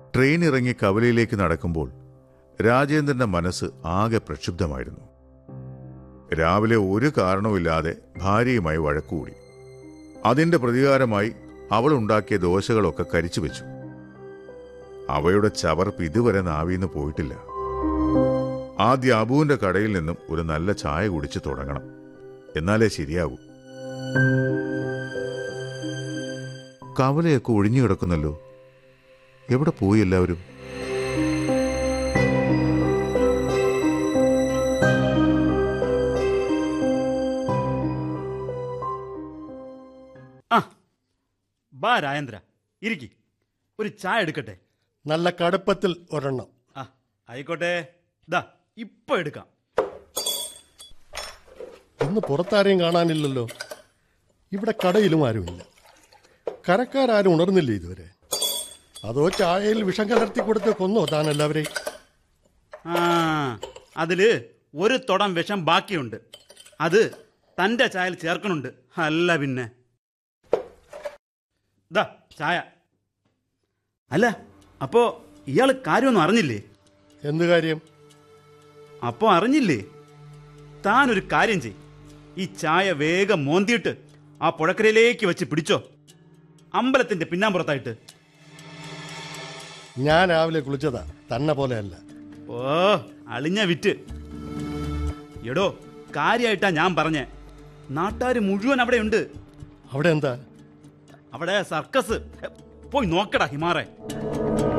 train ഇറങ്ങി കവലയിലേക്ക് നടക്കുമ്പോൾ രാജേന്ദ്രന്റെ മനസ്സ് ആകെ പ്രക്ഷുബ്ധമായിരുന്നു രാവിലെ ഒരു കാരണവുമില്ലാതെ ഭാര്യയുമായി വഴക്കുകൂടി അതിന്റെ പ്രതികാരമായി അവൾ ഉണ്ടാക്കിയ ദോശകളൊക്കെ കരിച്ചു വെച്ചു അവയുടെ ചവർപ്പ് ഇതുവരെ നാവിന്ന് പോയിട്ടില്ല ആദ്യ അബുവിന്റെ കടയിൽ നിന്നും ഒരു നല്ല ചായ കുടിച്ച് തുടങ്ങണം എന്നാലേ ശരിയാകൂ കവലയൊക്കെ ഒഴിഞ്ഞു കിടക്കുന്നല്ലോ എവിടെ പോയി എല്ലാവരും ആ ബാ രാജേന്ദ്ര ഇരിക്കി ഒരു ചായ എടുക്കട്ടെ നല്ല കടുപ്പത്തിൽ ഒരെണ്ണം ആ ആയിക്കോട്ടെ ദാ ഇപ്പൊ എടുക്കാം ഇന്ന് പുറത്താരെയും കാണാനില്ലല്ലോ ഇവിടെ കടയിലും ആരുമില്ല കരക്കാരും ഉണർന്നില്ല ഇതുവരെ അതോ ചായയിൽ വിഷം കലർത്തി കൊടുത്ത് കൊന്നോ താൻ എല്ലാവരെയും ആ അതില് ഒരു തുടം വിഷം ബാക്കിയുണ്ട് അത് തന്റെ ചായയിൽ ചേർക്കണുണ്ട് അല്ല പിന്നെ ദാ ചായ അല്ല അപ്പോ ഇയാൾ കാര്യമൊന്നും അറിഞ്ഞില്ലേ എന്ത് കാര്യം അപ്പോ അറിഞ്ഞില്ലേ താൻ ഒരു കാര്യം ചെയ് ഈ ചായ വേഗം മോന്തിയിട്ട് ആ പുഴക്കരയിലേക്ക് വെച്ച് പിടിച്ചോ അമ്പലത്തിന്റെ പിന്നാമ്പുറത്തായിട്ട് ഞാൻ രാവിലെ കുളിച്ചതാ തന്നെ പോലെയല്ല ഓ അളിഞ്ഞ വിറ്റ് എടോ കാര്യമായിട്ടാ ഞാൻ പറഞ്ഞേ നാട്ടാര് മുഴുവൻ അവിടെ ഉണ്ട് അവിടെ എന്താ അവിടെ സർക്കസ് പോയി നോക്കടാ ഹിമാറെ